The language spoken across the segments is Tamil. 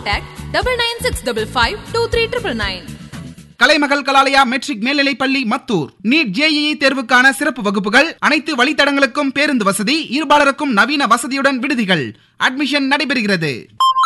Contact double nine six double five two three triple nine. Kalaimagal Kalalaya matric மேல்நிலைப் பள்ளி மத்தூர் நீட் ஜேஇஇ தேர்வுக்கான சிறப்பு வகுப்புகள் அனைத்து வழித்தடங்களுக்கும் பேருந்து வசதி இருபாலருக்கும் நவீன வசதியுடன் விடுதிகள் அட்மிஷன் நடைபெறுகிறது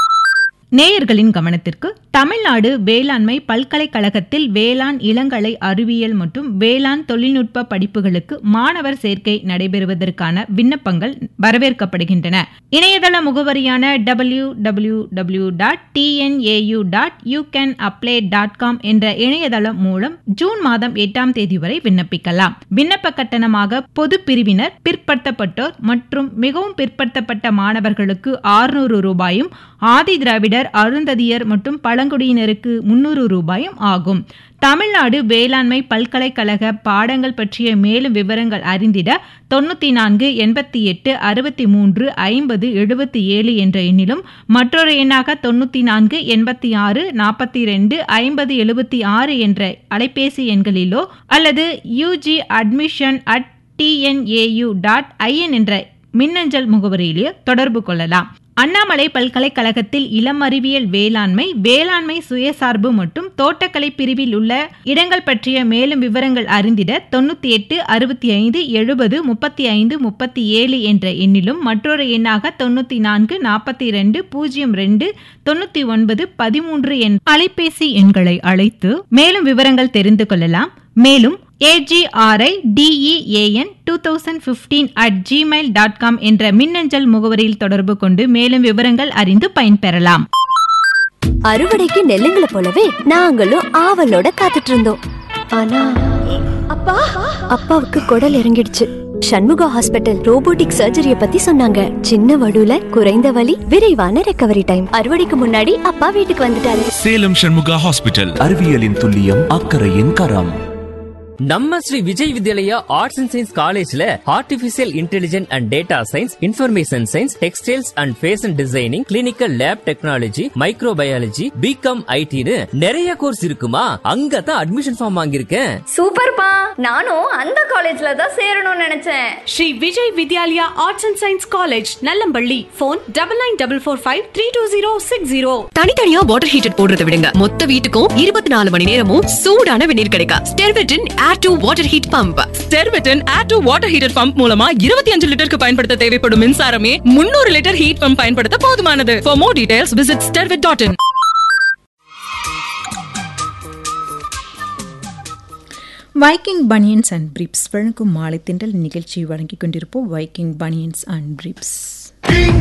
நேயர்களின் கவனத்திற்கு தமிழ்நாடு வேளாண்மை பல்கலைக்கழகத்தில் வேளாண் இளங்கலை அறிவியல் மற்றும் வேளாண் தொழில்நுட்ப படிப்புகளுக்கு மாணவர் சேர்க்கை நடைபெறுவதற்கான விண்ணப்பங்கள் வரவேற்கப்படுகின்றன இணையதள முகவரியான W W W dot TNAU dot you can apply dot com என்ற இணையதளம் மூலம் ஜூன் மாதம் எட்டாம் தேதி வரை விண்ணப்பிக்கலாம் விண்ணப்ப கட்டணமாக பொது பிரிவினர் பிற்படுத்தப்பட்டோர் மற்றும் மிகவும் பிற்படுத்தப்பட்ட மாணவர்களுக்கு ஆறுநூறு ரூபாயும் ஆதி திராவிடர் அருந்ததியர் மற்றும் பழங்குடியினருக்கு முன்னூறு ரூபாயும் ஆகும் தமிழ்நாடு வேளாண்மை பல்கலைக்கழக பாடங்கள் பற்றிய மேலும் விவரங்கள் அறிந்திட தொண்ணூத்தி நான்கு எண்பத்தி எட்டு அறுபத்தி மூன்று ஐம்பது எழுபத்தி ஏழு என்ற எண்ணிலும் மற்றொரு எண்ணாக தொண்ணூத்தி நான்கு எண்பத்தி ஆறு நாற்பத்தி ரெண்டு ஐம்பது எழுபத்தி ஆறு என்ற அலைபேசி எண்களிலோ அல்லது UG admission at TNAU dot IN என்ற மின்னஞ்சல் முகவரியிலேயே தொடர்பு கொள்ளலாம் அண்ணாமலை பல்கலைக்கழகத்தில் இளம் அறிவியல் வேளாண்மை வேளாண்மை சுயசார்பு மற்றும் தோட்டக்கலை பிரிவில் உள்ள இடங்கள் பற்றிய மேலும் விவரங்கள் அறிந்திட தொண்ணூத்தி எட்டு அறுபத்தி ஐந்து எழுபது முப்பத்தி ஐந்து முப்பத்தி ஏழு என்ற எண்ணிலும் மற்றொரு எண்ணாக தொண்ணூத்தி நான்கு நாற்பத்தி ரெண்டு பூஜ்ஜியம் ரெண்டு தொண்ணூத்தி ஒன்பது பதிமூன்று எண் அலைபேசி எண்களை அழைத்து மேலும் விவரங்கள் தெரிந்து கொள்ளலாம் மேலும் AGRI DEAN two thousand fifteen at Gmail dot com என்ற மின்னஞ்சல் முகவரியில் தொடர்பு கொண்டு மேலும் விவரங்கள் அறிந்து பயன்பெறலாம் அறுவடைக்கு நெல்லுங்களை போலவே நாங்களும் ஆவலோட காத்துட்டு இருந்தோம் ஆனா அப்பா அப்பாவுக்கு குடல் இறங்கிடுச்சு சண்முகா ஹாஸ்பிட்டல் ரோபோட்டிக் சர்ஜரிய பத்தி சொன்னாங்க சின்ன வடுல குறைந்த வலி விரைவான ரெக்கவரி டைம் அறுவடைக்கு முன்னாடி அப்பா வீட்டுக்கு வந்துட்டாரு சேலம் சண்முகா ஹாஸ்பிட்டல் அறிவியலின் துல்லியம் அக்கறையின் கரம் நம்ம Shri Vijay Vidyalaya arts and science காலேஜ்ல artificial intelligent and data science information science textiles and fashion designing clinical lab technology microbiology B Com ஐடின்னு நிறைய கோர்ஸ் இருக்குமா அங்க தான் அட்மிஷன் ஃபார்ம் வாங்கியிருக்கேன் சூப்பர்ப்பா நானும் அந்த காலேஜ்ல தான் சேரணும்னு நினைச்சேன் Shri Vijay Vidyalaya arts and science college Nallampalli phone double nine double four five three two zero six zero தனித்தனியா வாட்டர் ஹீட்டர் போடுறத விடுங்க மொத்த வீட்டுக்கும் இருபத்தி நாலு மணி நேரமும் சூடான வெந்நீர் கிடைக்கும் ஸ்டெர்வெட்டின் air to water heat pump ஸ்டெர்வெட்டின் air to water heater pump மூலமா இருபத்தி அஞ்சு லிட்டருக்கு பயன்படுத்த தேவைப்படும் மின்சாரமே முன்னூறு லிட்டர் ஹீட் பம்ப் பயன்படுத்த போதுமானது for more details visit Sterwet dot in Viking banians and briefs வழங்கும் மாலை திண்டல் நிகழ்ச்சி வழங்கிக் கொண்டிருப்போம் வைக்கிங் பனியன்ஸ் அண்ட் பிரிப்ஸ்